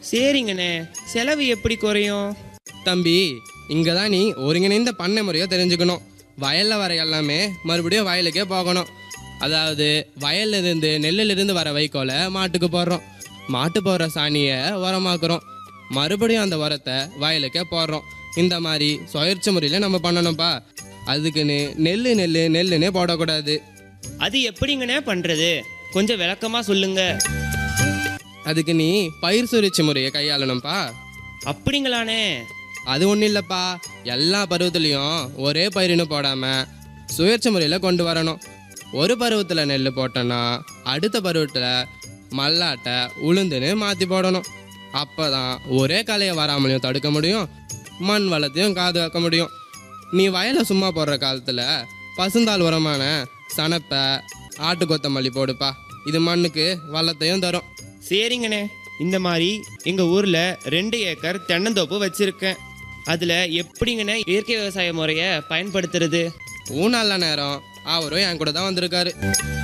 சரிங்கண்ணே செலவு எப்படி குறையும் தம்பி இங்கே தான் நீ ஒருங்கிணைந்த பண்ணை முறையை தெரிஞ்சுக்கணும் வயலில் வர எல்லாமே மறுபடியும் வயலுக்கே போகணும் அதாவது வயல்ல இருந்து நெல்லுல இருந்து வர வைக்கோலை மாட்டுக்கு போடுறோம் மாட்டு போடுற சாணியை உரமாக்குறோம் மறுபடியும் அந்த உரத்தை வயலுக்கே போடுறோம் இந்த மாதிரி சுழற்சி முறையில் நம்ம பண்ணணும்ப்பா அதுக்குன்னு நெல் நெல் நெல்லுன்னே போடக்கூடாது அது எப்படிங்கண்ணே பண்றது கொஞ்சம் விளக்கமா சொல்லுங்க அதுக்கு நீ பயிர் சுழற்சி முறையை கையாளணும்ப்பா அப்படிங்களாண்ணே அது ஒன்றும் இல்லைப்பா எல்லா பருவத்துலேயும் ஒரே பயிரினு போடாமல் சுழற்சி முறையில் கொண்டு வரணும் ஒரு பருவத்தில் நெல் போட்டோன்னா அடுத்த பருவத்தில் மல்லாட்டை உளுந்துன்னு மாற்றி போடணும் அப்போ தான் ஒரே கலையை வராமலையும் தடுக்க முடியும் மண் வளத்தையும் காதுகாக்க முடியும் நீ வயலை சும்மா போடுற காலத்தில் பசுந்தாள் உரமான சனப்பை ஆட்டு கொத்தமல்லி போடுப்பா இது மண்ணுக்கு வளத்தையும் தரும் சரிங்கண்ணே இந்த மாதிரி எங்க ஊர்ல ரெண்டு ஏக்கர் தென்னந்தோப்பு வச்சிருக்கேன் அதுல எப்படிங்கண்ணே இயற்கை விவசாய முறையை பயன்படுத்துறது ஊ நல்ல நேரம் அவரும் என் கூட தான் வந்திருக்காரு